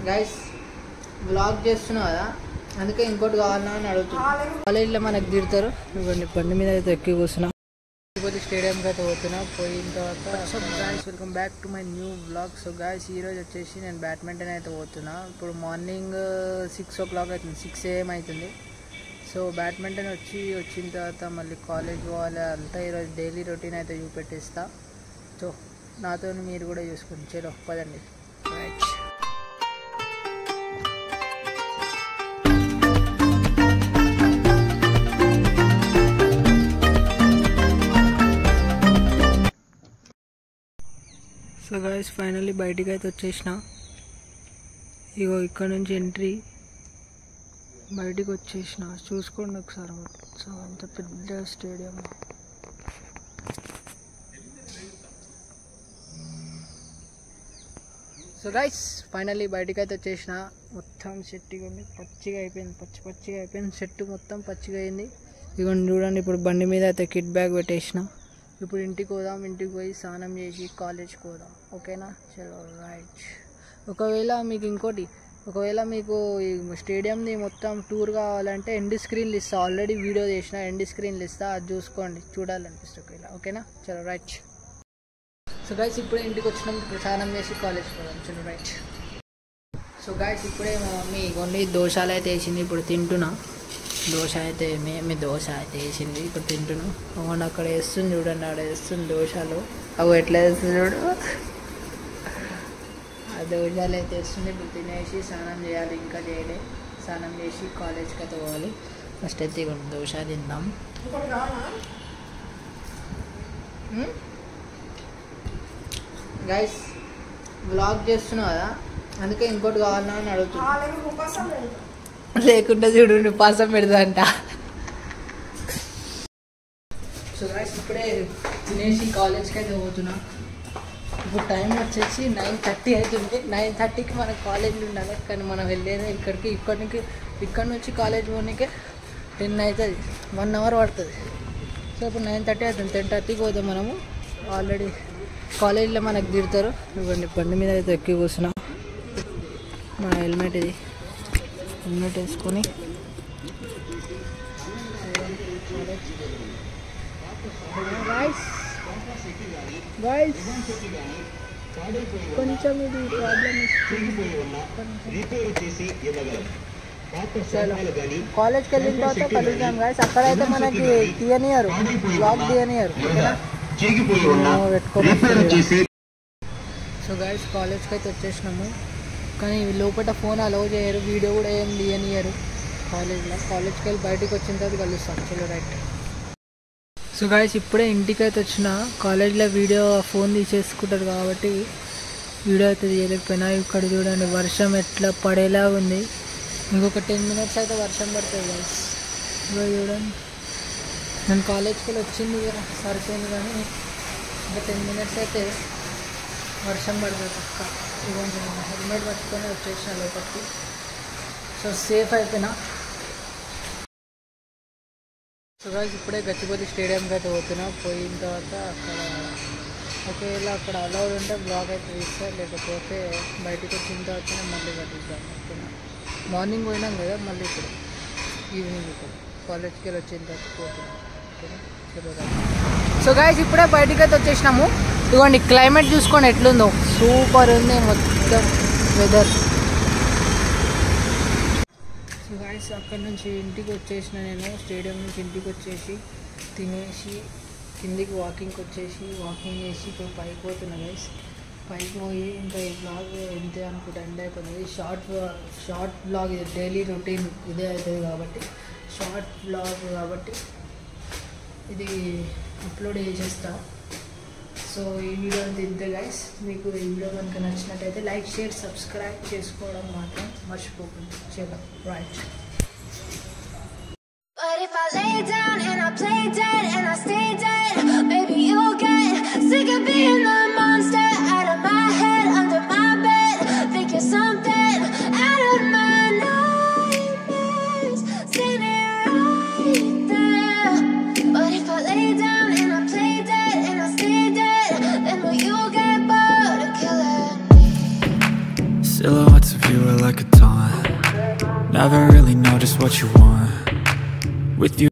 Guys blog చేస్తున్నా కదా అందుకే ఇంకోటి కావాలన్నా అని అడుగుతున్నా కాలేజీలో మనకు తిడతారు ఇవ్వండి బండి మీద అయితే ఎక్కి కూర్చున్నా తిరుపతి స్టేడియంకి అయితే పోతున్నా పోయిన తర్వాత so guys welcome back to my new blog so guys ఈ రోజు వచ్చేసి నేను బ్యాడ్మింటన్ అయితే పోతున్నా ఇప్పుడు మార్నింగ్ సిక్స్ ఓ క్లాక్ అవుతుంది సిక్స్ ఏఎం అవుతుంది సో బ్యాడ్మింటన్ వచ్చి వచ్చిన తర్వాత మళ్ళీ కాలేజ్ పోవాలి అంతా ఈరోజు డైలీ రొటీన్ అయితే చూపెట్టేస్తా సో నాతో మీరు కూడా చూసుకోండి చలో పదండి రైట్ సో గాయస్ ఫైనల్లీ బయటికి అయితే వచ్చేసిన ఇగో ఇక్కడ నుంచి ఎంట్రీ బయటికి వచ్చేసిన చూసుకోండి ఒకసారి మరి. సో అంత పెద్ద స్టేడియం సో గైస్ ఫైనల్లీ బయటికి అయితే వచ్చేసిన మొత్తం చెట్టు ఇగోండి పచ్చిగా అయిపోయింది పచ్చి పచ్చిగా అయిపోయింది చెట్టు మొత్తం పచ్చిగా అయింది ఇగోండి చూడండి ఇప్పుడు బండి మీద అయితే కిట్ బ్యాగ్ పెట్టేసిన ఇప్పుడు ఇంటికి పోదాం ఇంటికి పోయి స్నానం చేసి కాలేజ్కి పోదాం ఓకేనా చలో రైట్ ఒకవేళ మీకు ఇంకోటి ఒకవేళ మీకు ఈ స్టేడియంది మొత్తం టూర్ కావాలంటే ఎండ్ స్క్రీన్లు ఇస్తా ఆల్రెడీ వీడియో చేసిన ఎండ్ స్క్రీన్లు ఇస్తా అది చూసుకోండి చూడాలనిపిస్తుంది ఒకవేళ ఓకేనా చలో రైట్ సో గైస్ ఇప్పుడే ఇంటికి వచ్చినాం ఇప్పుడు స్నానం చేసి కాలేజ్కి పోదాం చలో రైట్ సో గాయస్ ఇప్పుడే మా మమ్మీ కొన్ని దోశలు అయితే వేసింది ఇప్పుడు తింటున్నా దోశ అయితే మేమే దోశ అయితే వేసింది ఇప్పుడు తింటున్నాం అవును అక్కడ వేస్తుంది చూడండి ఆడ వేస్తుంది దోశలు అవి ఎట్లా వేస్తుంది చూడు ఆ దోశలు అయితే వేస్తుంది ఇప్పుడు తినేసి స్నానం చేయాలి ఇంకా చేయలే స్నానం చేసి కాలేజ్కి అయితే పోవాలి ఫస్ట్ అయితే ఇక దోశ తిందాం గైస్ బ్లాగ్ చేస్తున్నా కదా అందుకే ఇంకోటి కావాలన్నా అని అడుగుతున్నా లేకుండా చూడు పాసం పెడదంట సో గాయస్ ఇప్పుడే తినేసి కాలేజ్కి అయితే పోతున్నా ఇప్పుడు టైం వచ్చేసి నైన్ థర్టీ అవుతుంది నైన్ థర్టీకి మన కాలేజీలో ఉండాలి కానీ మనం వెళ్ళేది ఇక్కడికి ఇక్కడికి ఇక్కడ నుంచి కాలేజ్ పోనీకే టెన్ అవుతుంది వన్ అవర్ పడుతుంది సో ఇప్పుడు నైన్ థర్టీ అవుతుంది టెన్ థర్టీకి పోతాం మనము ఆల్రెడీ కాలేజీలో మనకు తిడతారు ఇవ్వండి బండి మీద అయితే ఎక్కి కూర్చున్నా మన హెల్మెట్ ఇది హెల్మెట్ వేసుకొని గాయస్ గాయస్ కొంచెం ఇది ప్రాబ్లం కాలేజ్కి వెళ్ళిన తర్వాత కలుద్దాం గాయస్ అక్కడైతే మనకి తీయనియరు బ్లాగ్ తీయనియరు ఓకేనా పెట్టుకోవాలి సో గైస్ కాలేజ్కి అయితే వచ్చేసినాము కానీ లోపల ఫోన్ అలౌ చేయరు వీడియో కూడా ఏం తీయనియరు కాలేజ్లో కాలేజ్కి వెళ్ళి బయటికి వచ్చిన తర్వాత కలుస్తాం చలో రైట్ సో గాయస్ ఇప్పుడే ఇంటికి అయితే వచ్చిన కాలేజ్లో వీడియో ఫోన్ తీసేసుకుంటారు కాబట్టి వీడియో అయితే తీయలేకపోయినా ఇక్కడ చూడండి వర్షం ఎట్లా పడేలా ఉంది ఇంకొక టెన్ మినిట్స్ అయితే వర్షం పడుతుంది గాయస్ ఇగో చూడండి నేను కాలేజ్కి వెళ్ళి వచ్చింది కదా సరిపోయింది కానీ ఇంకా టెన్ మినిట్స్ అయితే వర్షం పడుతుంది పక్క ఇవ్వండి నేను హెల్మెట్ పట్టుకొని వచ్చేసిన లోపలికి సో సేఫ్ అయిపోయినా సో గాయస్ ఇప్పుడే గచ్చిపతి స్టేడియంకి అయితే పోతున్నా పోయిన తర్వాత అక్కడ ఒకవేళ అక్కడ అలౌడ్ ఉంటే బ్లాగ్ అయితే తీస్తా లేకపోతే బయటకు వచ్చిన తర్వాతనే మళ్ళీ కట్టిద్దాం ఓకేనా మార్నింగ్ పోయినాం కదా మళ్ళీ ఇప్పుడు ఈవినింగ్ ఇప్పుడు కాలేజ్కి వెళ్ళి వచ్చిన తర్వాత పోతున్నాం ఓకేనా చలో రైట్. సో గాయస్ ఇప్పుడే బయటికి అయితే వచ్చేసినాము ఇదిగోండి క్లైమేట్ చూసుకోండి ఎట్లుందో సూపర్ ఉంది మొత్తం వెదర్ సో గాయస్ అక్కడ నుంచి ఇంటికి వచ్చేసిన నేను స్టేడియం నుంచి ఇంటికి వచ్చేసి తినేసి కిందికి వాకింగ్కి వచ్చేసి వాకింగ్ చేసి ఇప్పుడు పైకి పోతున్నా గైస్ పైకి పోయి ఇంకా ఈ బ్లాగ్ ఎంతే అనుకుంటే ఎండ్ అయిపోతుంది షార్ట్ షార్ట్ బ్లాగ్ ఇది డైలీ రొటీన్ ఇదే అవుతుంది కాబట్టి షార్ట్ బ్లాగ్ కాబట్టి ఇది అప్లోడ్ చేసేస్తా సో ఈ వీడియో అంతా ఇంతే గైస్ మీకు ఈ వీడియో కనుక నచ్చినట్టయితే లైక్ షేర్ సబ్స్క్రైబ్ చేసుకోవడం మాత్రం మర్చిపోకండి చలో right But if I lay down and I play dead and I stay dead, maybe you'll get sick of being the monster out of my head, under my bed. Think you're something out of my nightmares, standing right there. But if I lay down and I play dead and I stay dead, then will you get bored of killing me? Silhouettes of you are like a taunt Never really know just what you want With you